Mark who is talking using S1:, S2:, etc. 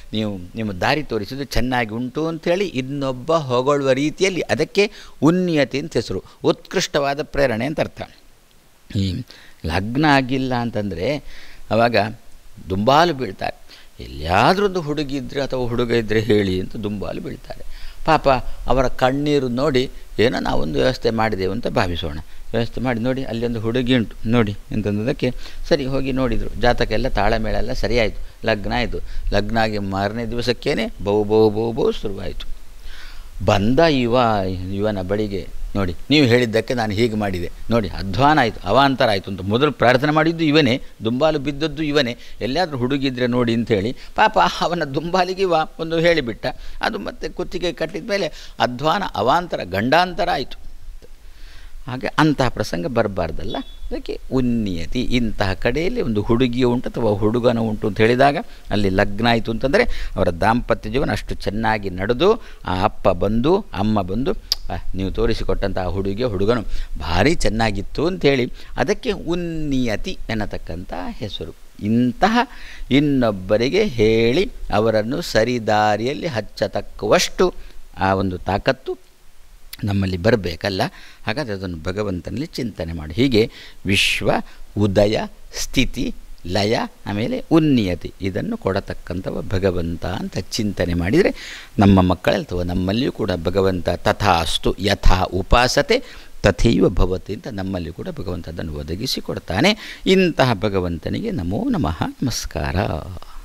S1: ನೀವು ನಿಮ್ಮ ದಾರಿ ತೋರಿಸಿದ್ದು ಚೆನ್ನಾಗಿ ಉಂಟು ಅಂಥೇಳಿ ಇನ್ನೊಬ್ಬ ಹೊಗಳುವ ರೀತಿಯಲ್ಲಿ ಅದಕ್ಕೆ ಉನ್ನತಿ ಅಂತ ಹೆಸರು ಉತ್ಕೃಷ್ಟವಾದ ಪ್ರೇರಣೆ ಅಂತ ಅರ್ಥ ಈ ಲಗ್ನ ಆಗಿಲ್ಲ ಅಂತಂದರೆ ಆವಾಗ ದುಂಬಾಲು ಬೀಳ್ತಾರೆ ಎಲ್ಲಿಯಾದರೂ ಒಂದು ಹುಡುಗಿ ಇದ್ದರೆ ಅಥವಾ ಹುಡುಗ ಇದ್ದರೆ ಹೇಳಿ ಅಂತ ದುಂಬಾಲು ಬೀಳ್ತಾರೆ ಪಾಪ ಅವರ ಕಣ್ಣೀರು ನೋಡಿ ಏನೋ ನಾವೊಂದು ವ್ಯವಸ್ಥೆ ಮಾಡಿದೆವು ಅಂತ ಭಾವಿಸೋಣ ವ್ಯವಸ್ಥೆ ಮಾಡಿ ನೋಡಿ ಅಲ್ಲಿ ಒಂದು ಹುಡುಗಿ ಉಂಟು ನೋಡಿ ಅಂತಂದದಕ್ಕೆ ಸರಿ ಹೋಗಿ ನೋಡಿದರು ಜಾತಕ ಎಲ್ಲ ತಾಳಮೇಳ ಎಲ್ಲ ಸರಿಯಾಯಿತು ಲಗ್ನ ಆಯಿತು ಲಗ್ನ ಆಗಿ ಮಾರನೇ ದಿವಸಕ್ಕೇನೆ ಬಹು ಬಹು ಬಹು ಬಹು ಶುರುವಾಯಿತು ಬಂದ ಇವ ಇವನ ಬಳಿಗೆ ನೋಡಿ ನೀವು ಹೇಳಿದ್ದಕ್ಕೆ ನಾನು ಹೀಗೆ ಮಾಡಿದೆ ನೋಡಿ ಅಧ್ವಾನ ಆಯಿತು ಅವಾಂತರ ಆಯಿತು ಅಂತ ಮೊದಲು ಪ್ರಾರ್ಥನೆ ಮಾಡಿದ್ದು ಇವನೇ ದುಂಬಾಲು ಬಿದ್ದದ್ದು ಇವನೇ ಎಲ್ಲಿಯಾದರೂ ಹುಡುಗಿದ್ರೆ ನೋಡಿ ಅಂಥೇಳಿ ಪಾಪ ಅವನ ದುಂಬಾಲಿಗೆ ಇವ ಒಂದು ಹೇಳಿಬಿಟ್ಟ ಅದು ಮತ್ತೆ ಕುತ್ತಿಗೆ ಕಟ್ಟಿದ ಮೇಲೆ ಅಧ್ವಾನ ಅವಾಂತರ ಗಂಡಾಂತರ ಆಯಿತು ಹಾಗೆ ಅಂತಹ ಪ್ರಸಂಗ ಬರಬಾರ್ದಲ್ಲ ಅದಕ್ಕೆ ಉನ್ನತಿ ಇಂತಹ ಕಡೆಯಲ್ಲಿ ಒಂದು ಹುಡುಗಿಯು ಉಂಟು ಅಥವಾ ಹುಡುಗನ ಉಂಟು ಅಂತ ಹೇಳಿದಾಗ ಅಲ್ಲಿ ಲಗ್ನ ಆಯಿತು ಅಂತಂದರೆ ಅವರ ದಾಂಪತ್ಯ ಜೀವನ ಅಷ್ಟು ಚೆನ್ನಾಗಿ ನಡೆದು ಆ ಅಪ್ಪ ಬಂದು ಅಮ್ಮ ಬಂದು "ಆ, ನೀವು ತೋರಿಸಿಕೊಟ್ಟಂಥ ಆ ಹುಡುಗಿಯ ಹುಡುಗನು ಭಾರಿ ಚೆನ್ನಾಗಿತ್ತು ಅಂಥೇಳಿ ಅದಕ್ಕೆ ಉನ್ನತಿ ಎನ್ನತಕ್ಕಂಥ ಹೆಸರು ಇಂತಹ ಇನ್ನೊಬ್ಬರಿಗೆ ಹೇಳಿ ಅವರನ್ನು ಸರಿದಾರಿಯಲ್ಲಿ ಹಚ್ಚತಕ್ಕುವಷ್ಟು ಆ ಒಂದು ತಾಕತ್ತು ನಮ್ಮಲ್ಲಿ ಬರಬೇಕಲ್ಲ ಹಾಗಾದರೆ ಅದನ್ನು ಭಗವಂತನಲ್ಲಿ ಚಿಂತನೆ ಮಾಡಿ ಹೀಗೆ ವಿಶ್ವ ಉದಯ ಸ್ಥಿತಿ ಲಯ ಆಮೇಲೆ ಉನ್ನತಿ ಇದನ್ನು ಕೊಡತಕ್ಕಂಥವ ಭಗವಂತ ಅಂತ ಚಿಂತನೆ ಮಾಡಿದರೆ ನಮ್ಮ ಮಕ್ಕಳಲ್ಲಿ ಅಥವಾ ನಮ್ಮಲ್ಲಿಯೂ ಕೂಡ ಭಗವಂತ ತಥಾಸ್ತು ಯಥಾ ಉಪಾಸತೆ ತಥೈವ ಭವತಿ ಅಂತ ನಮ್ಮಲ್ಲಿ ಕೂಡ ಭಗವಂತ ಅದನ್ನು ಒದಗಿಸಿ ಕೊಡ್ತಾನೆ ಇಂತಹ ಭಗವಂತನಿಗೆ ನಮೋ ನಮಃ ನಮಸ್ಕಾರ